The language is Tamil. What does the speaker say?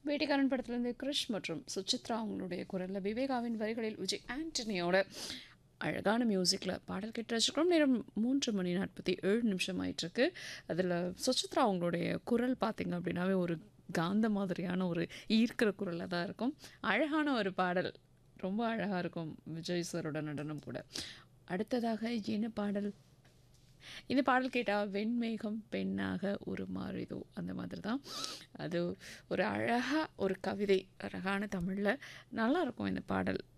வேட்டைக்காரன் படத்துலேருந்து கிருஷ் மற்றும் சுசித்ரா அவங்களுடைய குரலில் விவேகாவின் வரிகளில் விஜய் ஆண்டனியோட அழகான மியூசிக்கில் பாடல் கேட்டு வச்சுருக்கோம் நேரம் மூன்று மணி நாற்பத்தி ஏழு நிமிஷம் ஆயிட்டிருக்கு அதில் சுசித்ரா அவங்களுடைய குரல் பார்த்திங்க அப்படின்னாவே ஒரு காந்த மாதிரியான ஒரு ஈர்க்கிற குரலாக தான் இருக்கும் அழகான ஒரு பாடல் ரொம்ப அழகாக இருக்கும் விஜய் சாரோட நடனம் கூட அடுத்ததாக என்ன பாடல் இந்த பாடல் கேட்டால் வெண்மேகம் பெண்ணாக ஒரு மாறிதோ அந்த மாதிரி தான் அது ஒரு அழகாக ஒரு கவிதை அழகான தமிழில் நல்லாயிருக்கும் இந்த பாடல்